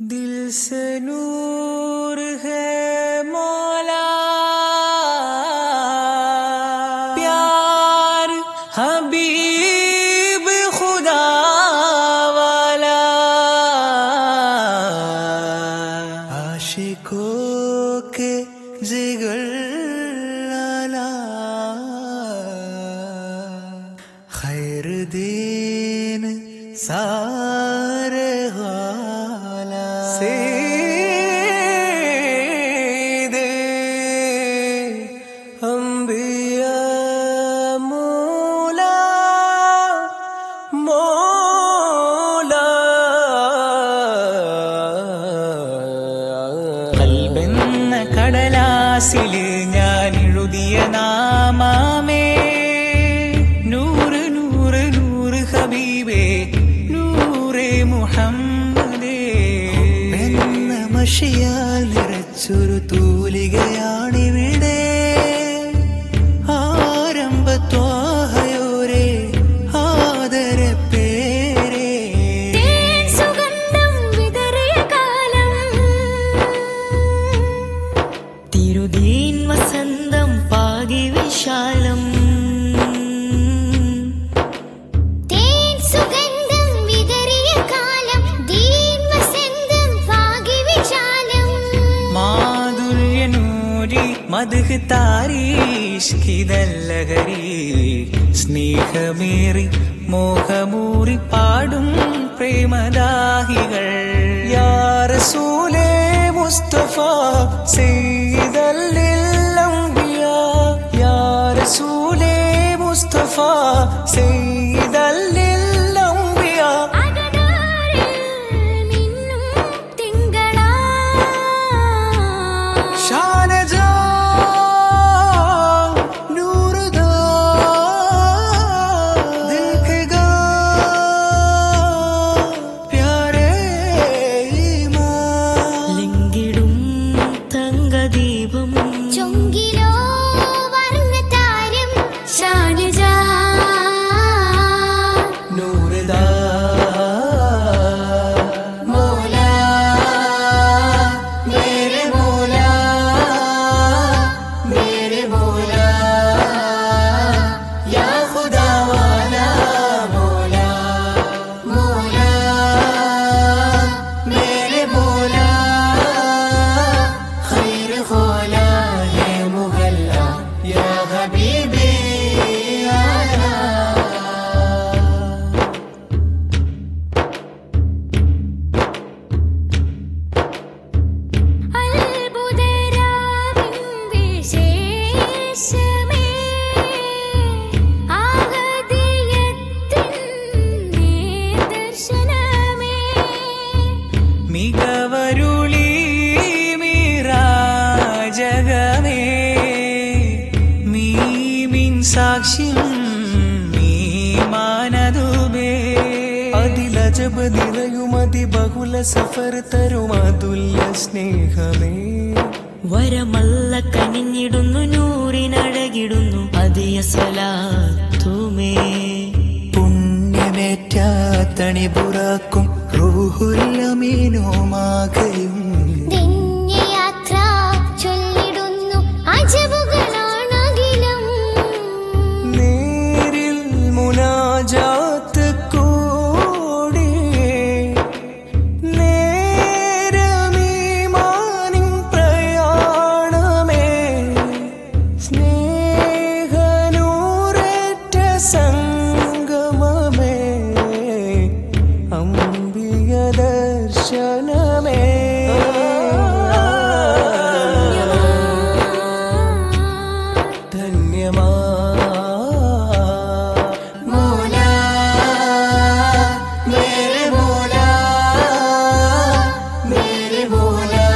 दिल से नूर है मौला प्यार हबीब खुदा वाला आशिकों के जिगर लाला खैर दीन सारे वाला सीधे अंबिया मौला മൗലാ കൽബെന്ന കടലാസില് ഞാൻ എഴുതിയ നാമമേ നൂറ് നൂറ് നൂറ് ഹബീബേ നൂറേ മുഹമ്മദേ എന്ന മഷിയാൽ നിറച്ചൊരു തൂലികയാണിവിടെ ആരംഭത്വാഹയോരേ ആദര പേരേ തേൻ സുഗന്ധം വിതറിയ കാലം തിരുദീൻ വസന്തം പാകി വിശാലം തേൻ സുഗന്ധം വിതറിയ കാലം ദീൻ വസന്തം പാകി വിശാലം മാധുര്യനൂരി മധുഹ് താരീഷ്കിതല്ലഹരി സ്നേഹമേറി മോഹമൂറി പാടും പ്രേമദാഹികൾ യാ റസൂലേ മുസ്തഫ സയ്യിദല്ലിൽ അംബിയാ യാ റസൂലേ മുസ്തഫ സയ്യിദല്ലിൽ അംബിയാ അകതാരിൽ മിന്നും തിങ്കളാ ഷാനജാ നൂറുദാ ദിൽ के गा प्यारे ईमान ലിങ്കിടും തങ്കദീപം ചൊങ്കിലോ വർണ്ണതാരം ഷാനജാ നൂറുദാ മൗലാ मेरे मौला मेरे मौला या खुदा वाला मौला मौला मेरे मौला खैर खोला है मुहल्ला या हबीबी आला അത്ഭുതരാവിൻ വിശേഷമേ ആഹദിയത്തിൻ ദർശനമേ മികവരുളി മീരാജകമേ മീമിൻ സാക്ഷ്യം മാനതുമേ അതിലജബ് നിറയുമതി ബഹുല സഫർ തരുമതുല്യ സ്നേഹമേ വരമല്ല കനിഞ്ഞിടുന്നു നൂറിനഴകിടുന്നു അതിയ സ്വലാത്തുമേ പുണ്യമേറ്റാത്തണി പുറാക്കും റൂഹുല്ലമീനുമാകയും യാത്ര ചൊല്ലിടുന്നു അജബുകളാണകിലും നേരിൽ മുനാജാത്ത് കൂടി നേരമീമാനിൻ പ്രയാണമേ സ്നേഹനൂറേറ്റ സംഗമമേ അമ്പിയ ദർശനമേ ധന്യമാ മോലാ മേരെ മോലാ മേരെ മോലാ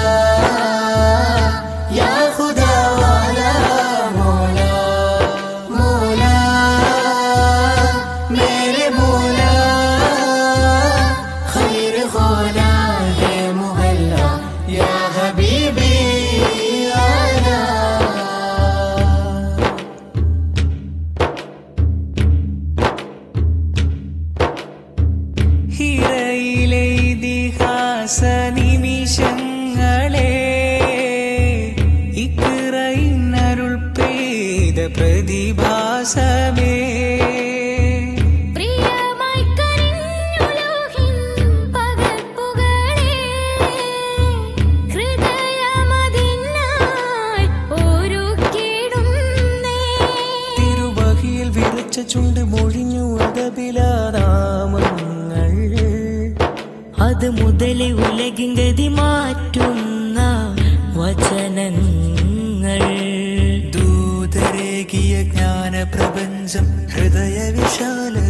യാ ഖുദാ വാലാ മോലാ മോലാ മേരെ മോലാ खैर खोला है मुहल्ला या हबीबी आला ഹിരയിലെ ഇതിഹാസ നിമി അത് മുതൽ ഉലകിൻ ഗതി മാറ്റുന്ന വചനങ്ങൾ ദൂതരേകിയ ജ്ഞാന പ്രപഞ്ചം ഹൃദയ വിശാല